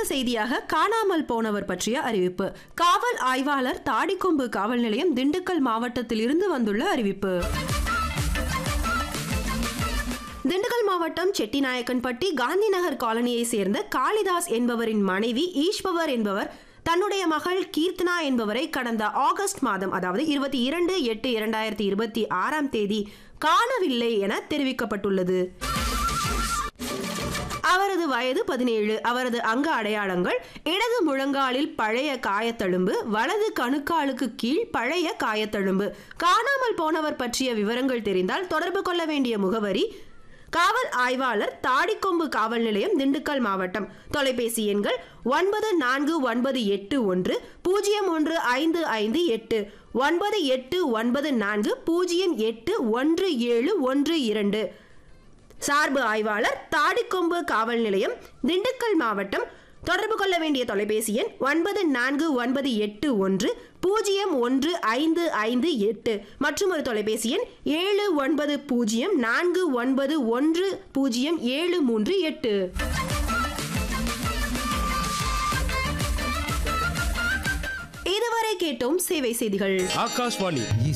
செய்தியாக காணாமல் போனவர் பற்றிய அறிவிப்பு காவல் ஆய்வாளர் தாடிக்கொம்பு காவல் நிலையம் திண்டுக்கல் மாவட்டத்தில் இருந்து வந்துள்ள அறிவிப்பு திண்டுக்கல் மாவட்டம் செட்டிநாயக்கன்பட்டி காந்திநகர் காலனியை சேர்ந்த காளிதாஸ் என்பவரின் மனைவி ஈஸ்வவர் என்பவர் தன்னுடைய மகள் கீர்த்தனா என்பவரை கடந்த ஆகஸ்ட் மாதம் அதாவது இருபத்தி இரண்டு எட்டு இரண்டாயிரத்தி இருபத்தி ஆறாம் தேதி காணவில்லை என தெரிவிக்கப்பட்டுள்ளது அவரது வயது பதினேழு அவரது அங்க அடையாளங்கள் இடது முழங்காலில் பழைய காயத்தழும்பு வலது கணுக்காலுக்கு கீழ் பழைய காயத்தழும்பு காணாமல் போனவர் பற்றிய விவரங்கள் தெரிந்தால் தொடர்பு கொள்ள வேண்டிய முகவரி காவல் ஆய்வாளர் தாடிக்கொம்பு காவல் நிலையம் திண்டுக்கல் மாவட்டம் தொலைபேசி எண்கள் ஒன்பது நான்கு ஒன்பது எட்டு ஒன்று பூஜ்ஜியம் ஒன்று ஐந்து ஐந்து எட்டு ஒன்பது எட்டு ஒன்பது நான்கு பூஜ்ஜியம் எட்டு ஒன்று ஏழு ஒன்று இரண்டு சார்பு ஆய்வாளர் தாடிக்கொம்பு காவல் நிலையம் திண்டுக்கல் மாவட்டம் தொடர்பு கொள்ள வேண்டிய தொலைபேசி எண் ஒன்பது நான்கு ஒன்பது எட்டு ஒன்று பூஜ்ஜியம் ஒன்று ஐந்து ஐந்து எட்டு மற்றும் ஒரு தொலைபேசி எண் ஏழு ஒன்பது பூஜ்ஜியம் நான்கு ஒன்பது ஒன்று பூஜ்ஜியம் ஏழு மூன்று எட்டு இதுவரை கேட்டோம் சேவை செய்திகள் ஆகாஷ்வாணி